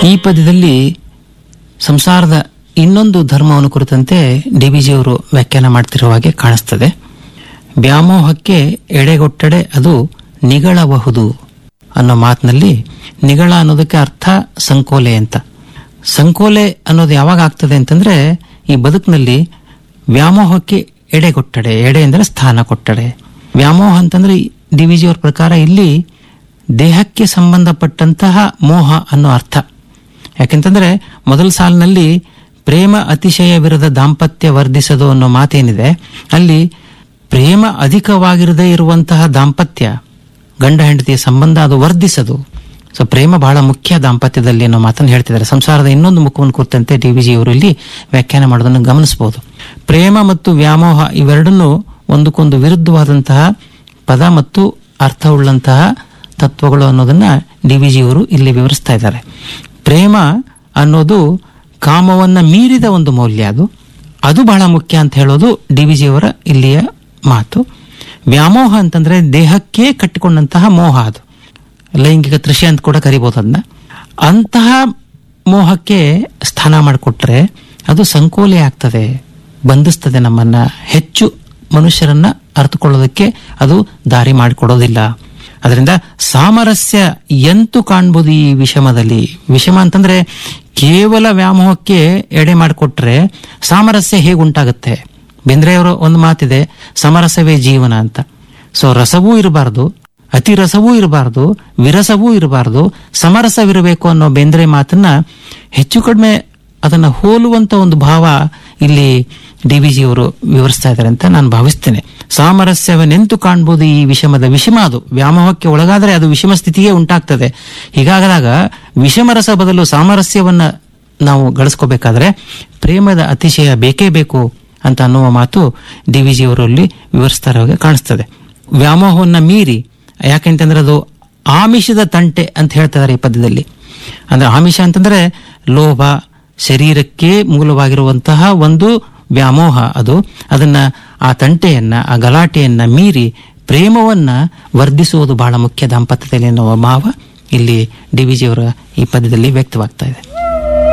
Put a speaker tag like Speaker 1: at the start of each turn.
Speaker 1: ಈ ಪದ್ಯದಲ್ಲಿ ಸಂಸಾರದ ಇನ್ನೊಂದು ಧರ್ಮವನ್ನು ಕುರಿತಂತೆ ಡಿ ಬಿ ಜಿಯವರು ವ್ಯಾಖ್ಯಾನ ಮಾಡ್ತಿರುವ ಹಾಗೆ ಕಾಣಿಸ್ತದೆ ವ್ಯಾಮೋಹಕ್ಕೆ ಎಡೆಗೊಟ್ಟಡೆ ಅದು ನಿಗಳಬಹುದು ಅನ್ನೋ ಮಾತಿನಲ್ಲಿ ನಿಗಳ ಅನ್ನೋದಕ್ಕೆ ಅರ್ಥ ಸಂಕೋಲೆ ಅಂತ ಸಂಕೋಲೆ ಅನ್ನೋದು ಯಾವಾಗ ಆಗ್ತದೆ ಅಂತಂದ್ರೆ ಈ ಬದುಕಿನಲ್ಲಿ ವ್ಯಾಮೋಹಕ್ಕೆ ಎಡೆಗೊಟ್ಟಡೆ ಎಡೆ ಅಂದರೆ ಸ್ಥಾನ ಕೊಟ್ಟಡೆ ವ್ಯಾಮೋಹ ಅಂತಂದ್ರೆ ಡಿ ವಿ ಜಿಯವ್ರ ಪ್ರಕಾರ ಇಲ್ಲಿ ದೇಹಕ್ಕೆ ಸಂಬಂಧಪಟ್ಟಂತಹ ಮೋಹ ಅನ್ನೋ ಅರ್ಥ ಯಾಕೆಂತಂದ್ರೆ ಮೊದಲ ಸಾಲಿನಲ್ಲಿ ಪ್ರೇಮ ಅತಿಶಯವಿರದ ದಾಂಪತ್ಯ ವರ್ಧಿಸದು ಅನ್ನೋ ಮಾತೇನಿದೆ ಅಲ್ಲಿ ಪ್ರೇಮ ಅಧಿಕವಾಗಿರದೇ ಇರುವಂತಹ ದಾಂಪತ್ಯ ಗಂಡ ಹೆಂಡತಿಯ ಸಂಬಂಧ ಅದು ವರ್ಧಿಸದು ಸೊ ಪ್ರೇಮ ಬಹಳ ಮುಖ್ಯ ದಾಂಪತ್ಯದಲ್ಲಿ ಅನ್ನೋ ಮಾತನ್ನು ಹೇಳ್ತಿದ್ದಾರೆ ಸಂಸಾರದ ಇನ್ನೊಂದು ಮುಖವನ್ನು ಕುರಿತಂತೆ ಡಿ ವಿ ಜಿ ಅವರು ಇಲ್ಲಿ ವ್ಯಾಖ್ಯಾನ ಮಾಡೋದನ್ನು ಗಮನಿಸಬಹುದು ಪ್ರೇಮ ಮತ್ತು ವ್ಯಾಮೋಹ ಇವೆರಡನ್ನು ಒಂದಕ್ಕೊಂದು ವಿರುದ್ಧವಾದಂತಹ ಪದ ಮತ್ತು ಅರ್ಥವುಳ್ಳಂತಹ ತತ್ವಗಳು ಅನ್ನೋದನ್ನ ಡಿ ವಿ ಜಿ ಅವರು ಇಲ್ಲಿ ವಿವರಿಸ್ತಾ ಇದ್ದಾರೆ ಪ್ರೇಮ ಅನ್ನೋದು ಕಾಮವನ್ನ ಮೀರಿದ ಒಂದು ಮೌಲ್ಯ ಅದು ಅದು ಬಹಳ ಮುಖ್ಯ ಅಂತ ಹೇಳೋದು ಡಿ ವಿ ಜಿಯವರ ಇಲ್ಲಿಯ ಮಾತು ವ್ಯಾಮೋಹ ಅಂತಂದ್ರೆ ದೇಹಕ್ಕೆ ಕಟ್ಟಿಕೊಂಡಂತಹ ಮೋಹ ಅದು ಲೈಂಗಿಕ ತೃಷೆ ಅಂತ ಕೂಡ ಕರಿಬಹುದು ಅದನ್ನ ಅಂತಹ ಮೋಹಕ್ಕೆ ಸ್ಥಾನ ಮಾಡಿಕೊಟ್ರೆ ಅದು ಸಂಕೋಲೆ ಆಗ್ತದೆ ಬಂಧಿಸ್ತದೆ ನಮ್ಮನ್ನ ಹೆಚ್ಚು ಮನುಷ್ಯರನ್ನ ಅರ್ಥಕೊಳ್ಳೋದಕ್ಕೆ ಅದು ದಾರಿ ಮಾಡಿಕೊಡೋದಿಲ್ಲ ಅದರಿಂದ ಸಾಮರಸ್ಯ ಎಂತು ಕಾಣ್ಬೋದು ಈ ವಿಷಮದಲ್ಲಿ ವಿಷಮ ಅಂತಂದ್ರೆ ಕೇವಲ ವ್ಯಾಮೋಹಕ್ಕೆ ಎಡೆ ಮಾಡಿಕೊಟ್ರೆ ಸಾಮರಸ್ಯ ಹೇಗುಂಟಾಗುತ್ತೆ ಬೇಂದ್ರೆಯವರ ಒಂದು ಮಾತಿದೆ ಸಮರಸವೇ ಜೀವನ ಅಂತ ಸೊ ರಸವೂ ಇರಬಾರ್ದು ಅತಿ ರಸವೂ ಇರಬಾರ್ದು ವಿರಸವೂ ಇರಬಾರ್ದು ಸಮರಸವಿರಬೇಕು ಅನ್ನೋ ಬೇಂದ್ರೆ ಮಾತನ್ನ ಹೆಚ್ಚು ಕಡಿಮೆ ಅದನ್ನ ಹೋಲುವಂತ ಒಂದು ಭಾವ ಇಲ್ಲಿ ಡಿ ವಿ ಜಿ ಅವರು ವಿವರಿಸ್ತಾ ಇದ್ದಾರೆ ಅಂತ ನಾನು ಭಾವಿಸ್ತೇನೆ ಸಾಮರಸ್ಯವನ್ನೆಂತು ಕಾಣ್ಬೋದು ಈ ವಿಷಮದ ವಿಷಮ ಅದು ವ್ಯಾಮೋಹಕ್ಕೆ ಒಳಗಾದರೆ ಅದು ವಿಷಮ ಸ್ಥಿತಿಯೇ ಉಂಟಾಗ್ತದೆ ಹೀಗಾಗದಾಗ ವಿಷಮರಸ ಬದಲು ಸಾಮರಸ್ಯವನ್ನ ನಾವು ಗಳಿಸ್ಕೋಬೇಕಾದ್ರೆ ಪ್ರೇಮದ ಅತಿಶಯ ಬೇಕೇ ಬೇಕು ಅಂತ ಅನ್ನುವ ಮಾತು ಡಿ ವಿ ಜಿ ಅವರಲ್ಲಿ ವಿವರಿಸ್ತಾ ಇರೋ ಹಾಗೆ ಕಾಣಿಸ್ತದೆ ವ್ಯಾಮೋಹವನ್ನ ಮೀರಿ ಯಾಕೆಂತಂದ್ರೆ ಅದು ಆಮಿಷದ ತಂಟೆ ಅಂತ ಹೇಳ್ತಿದ್ದಾರೆ ಈ ಪದ್ಯದಲ್ಲಿ ಅಂದ್ರೆ ಆಮಿಷ ಅಂತಂದ್ರೆ ಲೋಭ ಶರೀರಕ್ಕೆ ಮೂಲವಾಗಿರುವಂತಹ ಒಂದು ವ್ಯಾಮೋಹ ಅದು ಅದನ್ನ ಆ ತಂಟೆಯನ್ನ ಆ ಗಲಾಟೆಯನ್ನ ಮೀರಿ ಪ್ರೇಮವನ್ನ ವರ್ಧಿಸುವುದು ಬಹಳ ಮುಖ್ಯ ದಾಂಪತ್ಯದಲ್ಲಿ ಎನ್ನುವ ಭಾವ ಇಲ್ಲಿ ಡಿ ವಿ ಜಿಯವರ ಈ ಪದ್ಯದಲ್ಲಿ ವ್ಯಕ್ತವಾಗ್ತಾ ಇದೆ